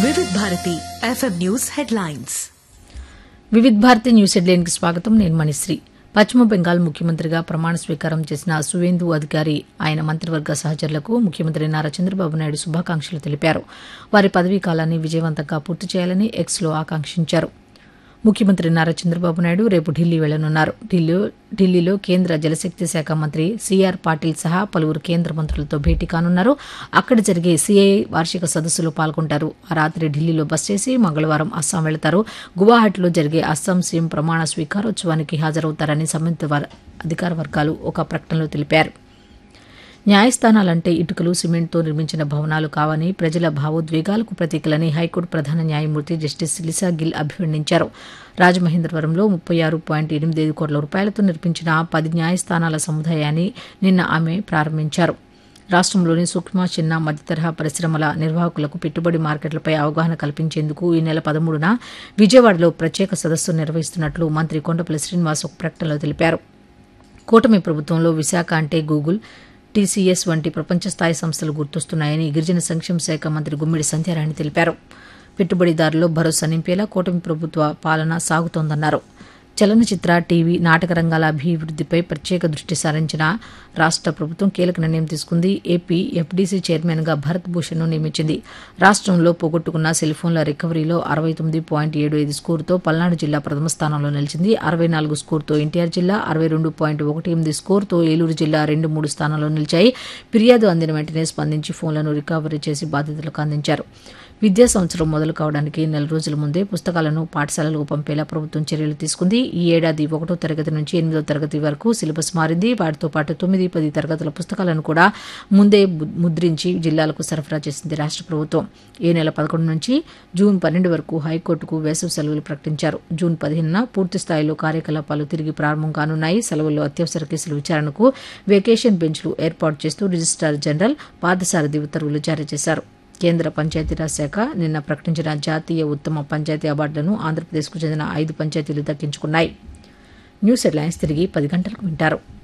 వివిధ Bharati FM news headlines Vividh Bharati news హెడ్లైన్కి స్వాగతం నేను మణిశ్రీ పశ్చిమ బెంగాల్ ముఖ్యమంత్రిగా ప్రమాణ స్వీకారం చేసిన సువేందు అధికారి ఆయన మంత్రివర్గ సహచరులకు ముఖ్యమంత్రి నారా చంద్రబాబు నాయుడు శుభాకాంక్షలు తెలిపారు వారి పదవీ కాలాన్ని విజయవంతంగా పూర్తి చేయాలని ఎక్స్లో ఆకాంక్షించారు ముఖ్యమంత్రి నారా చంద్రబాబు నాయుడు రేపు ఢిల్లీ వెళ్లనున్నారు ఢిల్లీ ఢిల్లీలో కేంద్ర జలశక్తి శాఖ మంత్రి సిఆర్ పాటిల్ సహా పలువురు కేంద్ర మంత్రులతో భేటీ కానున్నారు అక్కడ జరిగే సిఐఐ వార్షిక సదస్సులో పాల్గొంటారు ఆ రాత్రి ఢిల్లీలో బస్ చేసి మంగళవారం అస్సాం వెళతారు గువాహటిలో జరిగే అస్సాం సీఎం ప్రమాణ స్వీకారోత్సవానికి హాజరవుతారని సంబంధిత వర్- అధికార వర్గాలు ఒక ప్రకటనలో తెలిపారు న్యాయస్థానాలంటే ఇటుకలు సిమెంట్తో నిర్మించిన భవనాలు కావని ప్రజల భావోద్వేగాలకు ప్రతీకలని హైకోర్టు ప్రధాన న్యాయమూర్తి జస్టిస్ లిసా గిల్ అభివర్ణించారు రాజమహేంద్రవరంలో ముప్పై ఆరు పాయింట్ ఎనిమిది ఐదు కోట్ల రూపాయలతో నిర్మించిన పది న్యాయస్థానాల సముదాయాన్ని నిన్న ఆమె ప్రారంభించారు రాష్ట్రంలోని సూక్ష్మ చిన్న మధ్యతరహా పరిశ్రమల నిర్వాహకులకు పెట్టుబడి మార్కెట్లపై అవగాహన కల్పించేందుకు ఈ నెల పదమూడున విజయవాడలో ప్రత్యేక సదస్సు నిర్వహిస్తున్నట్లు మంత్రి కొండపల్లి శ్రీనివాస్ ఒక ప్రకటనలో తెలిపారు కూటమి ప్రభుత్వంలో విశాఖ అంటే గూగుల్ టీసీఎస్ వంటి ప్రపంచ స్థాయి సంస్థలు గుర్తొస్తున్నాయని గిరిజన సంక్షేమ శాఖ మంత్రి గుమ్మిడి సంధ్యారాణి తెలిపారు పెట్టుబడిదారుల్లో భరోసా నింపేలా కూటమి ప్రభుత్వ పాలన సాగుతోందన్నారు చలనచిత్ర టీవీ నాటక రంగాల అభివృద్దిపై ప్రత్యేక దృష్టి సారించిన రాష్ట్ర ప్రభుత్వం కీలక నిర్ణయం తీసుకుంది ఏపీ ఎఫ్డీసీ చైర్మన్గా భరత్ భూషణ్ను నియమించింది రాష్ట్రంలో పోగొట్టుకున్న సెల్ ఫోన్ల రికవరీలో అరవై తొమ్మిది పాయింట్ ఏడు ఐదు స్కోరుతో పల్నాడు జిల్లా ప్రథమ స్థానంలో నిలిచింది అరవై నాలుగు స్కోరుతో ఎన్టీఆర్ జిల్లా అరవై రెండు పాయింట్ ఒకటి ఎనిమిది స్కోరుతో ఏలూరు జిల్లా రెండు మూడు స్థానాల్లో నిలిచాయి ఫిర్యాదు అందిన వెంటనే స్పందించి ఫోన్లను రికవరీ చేసి బాధితులకు అందించారు విద్యా సంవత్సరం మొదలు కావడానికి నెల రోజుల ముందే పుస్తకాలను పాఠశాలలకు పంపేలా ప్రభుత్వం చర్యలు తీసుకుంది ఈ ఏడాది ఒకటో తరగతి నుంచి ఎనిమిదో తరగతి వరకు సిలబస్ మారింది వాటితో పాటు తొమ్మిది పది తరగతుల పుస్తకాలను కూడా ముందే ము- ముద్రించి జిల్లాలకు సరఫరా చేసింది రాష్ట్ర ప్రభుత్వం ఈ నెల పదకొండు నుంచి జూన్ పన్నెండు వరకు హైకోర్టుకు వేసవి సెలవులు ప్రకటించారు జూన్ పదిహేనున పూర్తి స్థాయిలో కార్యకలాపాలు తిరిగి ప్రారంభం కానున్నాయి సెలవుల్లో అత్యవసర కేసుల విచారణకు వెకేషన్ బెంచ్లు ఏర్పాటు చేస్తూ రిజిస్ట్రార్ జనరల్ పాదసారథి ఉత్తర్వులు జారీ చేశారు కేంద్ర పంచాయతీరాజ్ శాఖ నిన్న ప్రకటించిన జాతీయ ఉత్తమ పంచాయతీ అవార్డులను ఆంధ్రప్రదేశ్కు చెందిన ఐదు పంచాయతీలు దక్కించుకున్నాయి న్యూస్ హెడ్లైన్స్ తిరిగి పది గంటలకు వింటారు